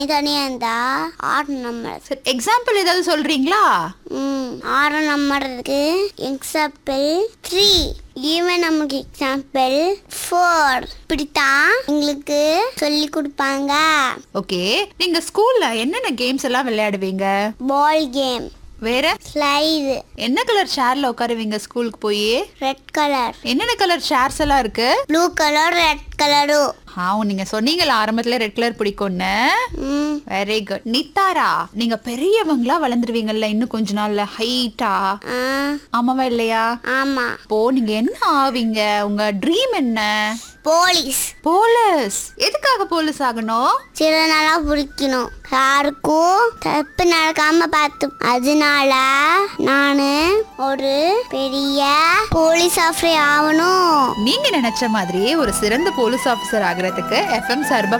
தனியாக இருந்தா ஆறு நம்பர் சரி எக்ஸாம்பிள் ஏதாவது சொல்றீங்களா ம் ஆறு நம்பர் இருக்கு எக்ஸாம்பிள் த்ரீ ஈவன் நமக்கு எக்ஸாம்பிள் ஃபோர் இப்படித்தான் எங்களுக்கு சொல்லி கொடுப்பாங்க ஓகே நீங்க ஸ்கூல்ல என்னென்ன கேம்ஸ் எல்லாம் விளையாடுவீங்க பால் கேம் வேற ஸ்லைடு என்ன கலர் சேர்ல உட்காருவீங்க ஸ்கூலுக்கு போய் ரெட் கலர் என்னென்ன கலர் சேர்ஸ் எல்லாம் இருக்கு ப்ளூ கலர் ரெட் கலரும் ஆ நீங்க சொன்னீங்கல்ல ஆரம்பத்துல ரெட் கலர் பிடிக்கும்னு ம் வெரி குட் நித்தாரா நீங்க பெரியவங்களா வளர்ந்துருவீங்கல்ல இன்னும் கொஞ்ச நாள்ல ஹைட்டா ஆ ஆமாவா இல்லையா ஆமாம் இப்போ நீங்க என்ன ஆவீங்க உங்க ட்ரீம் என்ன போலீஸ் போலீஸ் எதுக்காக போலீஸ் ஆகணும் சில நாளாக பிடிக்கணும் யாருக்கும் தப்பு நடக்காம பார்த்து அதனால நான் ஒரு பெரிய போலீஸ் ஆஃபீஸர் ஆகணும் நீங்க நினைச்ச மாதிரி ஒரு சிறந்த போலீஸ் ஆபீசர் ஆகுறதுக்கு எஃப்எம் சார்பா